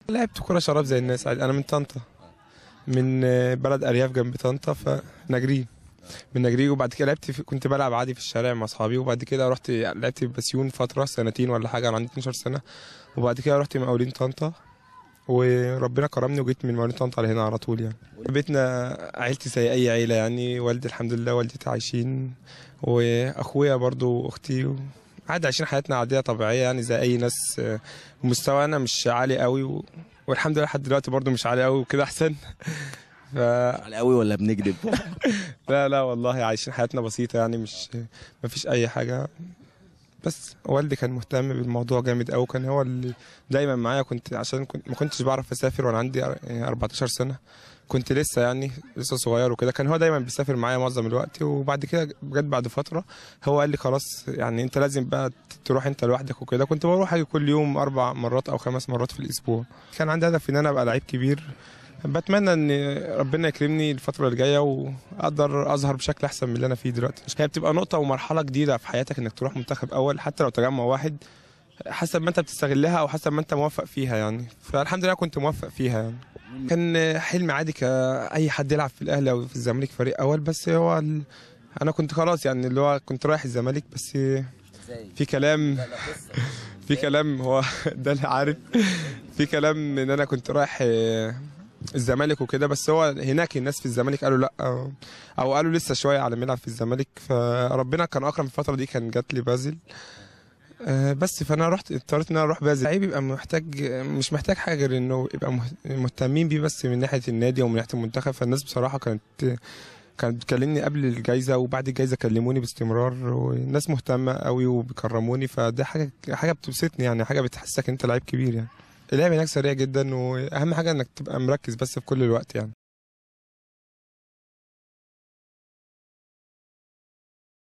لعبت كرة شراب زي الناس عادي انا من طنطا من آه، بلد ارياف جنب طنطا فنجرين من نجري وبعد كده لعبت في كنت بلعب عادي في الشارع مع اصحابي وبعد كده رحت لعبت في بسيون فتره سنتين ولا حاجه انا عندي 12 سنه وبعد كده رحت مقاولين طنطا وربنا كرمني وجيت من مقاولين طنطا لهنا على طول يعني بيتنا عيلتي زي اي عيله يعني والدي الحمد لله والدتي عايشين واخويا برضو واختي عادي عايشين حياتنا عاديه طبيعيه يعني زي اي ناس آه، مستوانا مش عالي قوي و... والحمد لله لحد دلوقتي برضو مش عالي قوي وكده احسن ف... على قوي ولا بنكذب لا لا والله عايشين حياتنا بسيطة يعني مش ما فيش أي حاجة بس والدي كان مهتم بالموضوع جامد أوي كان هو اللي دايما معايا كنت عشان كنت ما كنتش بعرف أسافر وأنا عندي أر- يعني 14 سنة كنت لسه يعني لسه صغير وكده كان هو دايما بيسافر معايا معظم الوقت وبعد كده جت بعد فترة هو قال لي خلاص يعني أنت لازم بقى تروح أنت لوحدك وكده كنت بروح أجي كل يوم أربع مرات أو خمس مرات في الأسبوع كان عندي هدف إن أنا أبقى لعيب كبير بتمنى ان ربنا يكرمني الفتره اللي جايه واقدر اظهر بشكل احسن من اللي انا فيه دلوقتي هي بتبقى نقطه ومرحله جديده في حياتك انك تروح منتخب اول حتى لو تجمع واحد حسب ما انت بتستغلها او حسب ما انت موفق فيها يعني فالحمد لله كنت موفق فيها يعني كان حلم عادي كاي حد يلعب في الاهلي او في الزمالك فريق اول بس هو ال... انا كنت خلاص يعني اللي هو كنت رايح الزمالك بس في كلام في كلام هو ده اللي عارف في كلام ان انا كنت رايح آه، الزمالك وكده بس هو هناك الناس في الزمالك قالوا لا آه، او قالوا لسه شويه على ما يلعب في الزمالك فربنا كان اكرم في الفتره دي كان جات لي بازل آه، بس فانا رحت اضطريت ان انا اروح بازل لعيب يبقى محتاج مش محتاج حاجه غير انه يبقى مه- مهتمين بيه بس من ناحيه النادي ومن ناحيه المنتخب فالناس بصراحه كانت كانت بتكلمني قبل الجايزه وبعد الجايزه كلموني باستمرار والناس مهتمه قوي وبيكرموني فده حاجه حاجه بتبسطني يعني حاجه بتحسسك انت لعيب كبير يعني اللعب هناك سريع جدا واهم حاجه انك تبقى مركز بس في كل الوقت يعني